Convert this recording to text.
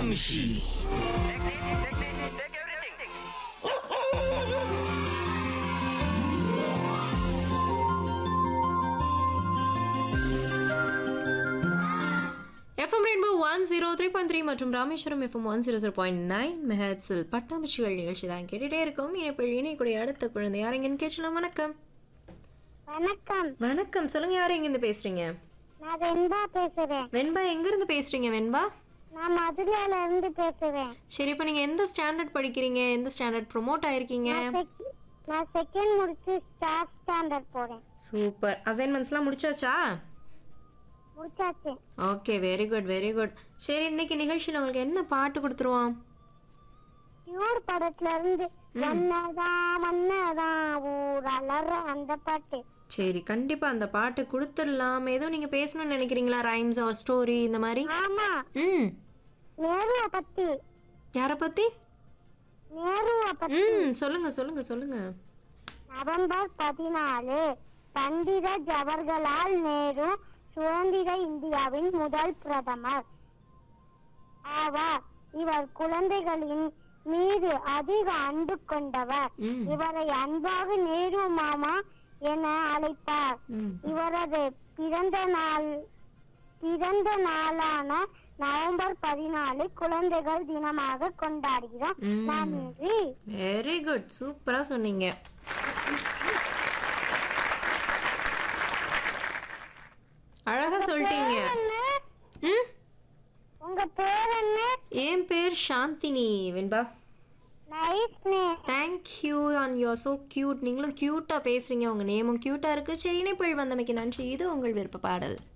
பட்டாமிஷி FM rainbow one zero three point three மற்றும் Rameswaram FM one zero zero point nine மெஹட்ஸில் பட்டாம்பூச்சிகள் நிகழ்ச்சி தான் கேட்டுட்டே இருக்கோம் இணைப்பில் இணையக்கூடிய அடுத்த குழந்தை யார் எங்கன்னு கேட்கலாம் வணக்கம் வணக்கம் வணக்கம் சொல்லுங்க யார் எங்கேருந்து பேசுறீங்க நான் வெண்பா பேசுறேன் வெண்பா எங்கேருந்து பேசுறீங்க வெண்பா நான் மதுரையில இருந்து பேசுறேன் சரி இப்போ நீங்கள் எந்த ஸ்டாண்டர்ட் படிக்கிறீங்க எந்த ஸ்டாண்டர்ட் ப்ரொமோட் ஆயிருக்கீங்க செக்- நான் செகண்ட் முடிச்சு ஸ்டாஃப் ஸ்டாண்டர்ட் போறேன் சூப்பர் அசைன்மெண்ட்ஸ்லாம் முடிச்சாச்சா முடிச்சாச்சு okay very good very good சரி இன்னைக்கு நிகழ்ச்சியில் உங்களுக்கு என்ன பாட்டு கொடுத்துருவோம் பியூர் படத்துல இருந்து மன்னதான் மன்னதான் ஊர் அலற அந்த பாட்டு சரி கண்டிப்பா அந்த பாட்டு கொடுத்துடலாம் ஏதோ நீங்க பேசணும்னு நினைக்கிறீங்களா ரைம்ஸ் ஆர் ஸ்டோரி இந்த மாதிரி ஆமா ம் நேருவ பத்தி யாரை பத்தி நேருவ பத்தி ம் சொல்லுங்க சொல்லுங்க சொல்லுங்க நவம்பர் பதினாலு பண்டித ஜவஹர்லால் நேரு சுதந்திர இந்தியாவின் முதல் பிரதமர் ஆவார் இவர் குழந்தைகளின் மீது அதிக அன்பு கொண்டவர் ம் இவரை அன்பாக நேரு மாமா என அழைப்பார் ம் இவரது பிறந்த நாள் பிறந்த நாளான நவம்பர் பதினாலு குழந்தைகள் தினமாக கொண்டாடுகிறோம் ம். நன்றி வெரி குட் சூப்பரா சொன்னீங்க அழகா சொல்லிட்டீங்க என்ன? ம் உங்க பேர் என்ன என் பேர் Chandini Venba nice name thank you and you are so cute நீங்களும் க்யூட்டாக பேசுகிறீங்க உங்கள் நேமும் க்யூட்டாக இருக்குது சரி இணைப்பில் வந்தமைக்கு நன்றி இது உங்கள் விருப்ப பாடல்